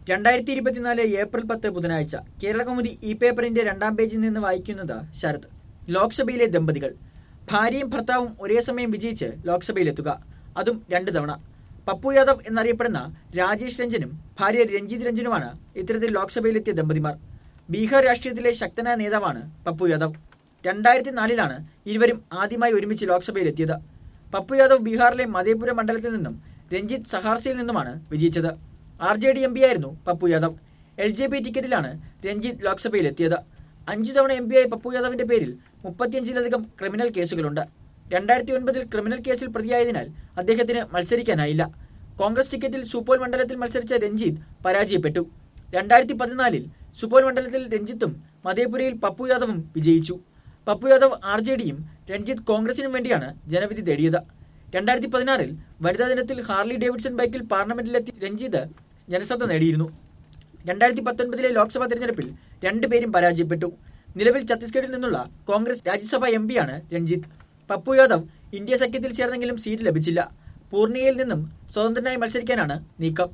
രണ്ടായിരത്തി ഇരുപത്തിനാല് ഏപ്രിൽ പത്ത് ബുധനാഴ്ച കേരളകൗമുദി ഈ പേപ്പറിന്റെ രണ്ടാം പേജിൽ നിന്ന് വായിക്കുന്നത് ശരത് ലോക്സഭയിലെ ദമ്പതികൾ ഭാര്യയും ഭർത്താവും ഒരേ സമയം വിജയിച്ച് ലോക്സഭയിലെത്തുക അതും രണ്ടു തവണ പപ്പു യാദവ് എന്നറിയപ്പെടുന്ന രാജേഷ് രഞ്ജനും ഭാര്യ രഞ്ജിത് രഞ്ജനുമാണ് ഇത്തരത്തിൽ ലോക്സഭയിലെത്തിയ ദമ്പതിമാർ ബീഹാർ രാഷ്ട്രീയത്തിലെ ശക്തനായ നേതാവാണ് പപ്പു യാദവ് രണ്ടായിരത്തി നാലിലാണ് ഇരുവരും ആദ്യമായി ഒരുമിച്ച് ലോക്സഭയിലെത്തിയത് പപ്പു യാദവ് ബീഹാറിലെ മധേപുര മണ്ഡലത്തിൽ നിന്നും രഞ്ജിത്ത് സഹാർസിയിൽ നിന്നുമാണ് വിജയിച്ചത് R J D M P ആയിരുന്നു Pappu Yadav L J P ടിക്കറ്റിലാണ് രഞ്ജിത്ത് ലോക്സഭയിലെത്തിയത് അഞ്ചു തവണ എം പിയായ പപ്പു യാദവിന്റെ പേരിൽ മുപ്പത്തിയഞ്ചിലധികം ക്രിമിനൽ കേസുകളുണ്ട് രണ്ടായിരത്തി ഒൻപതിൽ ക്രിമിനൽ കേസിൽ പ്രതിയായതിനാൽ അദ്ദേഹത്തിന് മത്സരിക്കാനായില്ല കോൺഗ്രസ് ടിക്കറ്റിൽ സുപോൽ മണ്ഡലത്തിൽ മത്സരിച്ച രഞ്ജിത്ത് പരാജയപ്പെട്ടു രണ്ടായിരത്തി പതിനാലിൽ സുപോൽ മണ്ഡലത്തിൽ രഞ്ജിത്തും മധേപുരയിൽ പപ്പു യാദവും വിജയിച്ചു പപ്പു യാദവ് ആർ ജെ ഡിയും രഞ്ജിത്ത് കോൺഗ്രസിനും വേണ്ടിയാണ് ജനവിധി തേടിയത് രണ്ടായിരത്തി പതിനാറിൽ വനിതാ ദിനത്തിൽ ഹാർലി ഡേവിഡ്സൺ ബൈക്കിൽ പാർലമെന്റിലെത്തി രഞ്ജിത്ത് ജനശ്രദ്ധ നേടിയിരുന്നു രണ്ടായിരത്തി പത്തൊൻപതിലെ ലോക്സഭാ തെരഞ്ഞെടുപ്പിൽ രണ്ടുപേരും പരാജയപ്പെട്ടു നിലവിൽ ഛത്തീസ്ഗഡിൽ നിന്നുള്ള കോൺഗ്രസ് രാജ്യസഭാ എം പിയാണ് രഞ്ജിത്ത് പപ്പു യാദവ് ഇന്ത്യ സഖ്യത്തിൽ ചേർന്നെങ്കിലും സീറ്റ് ലഭിച്ചില്ല പൂർണിയയിൽ നിന്നും സ്വതന്ത്രനായി മത്സരിക്കാനാണ് നീക്കം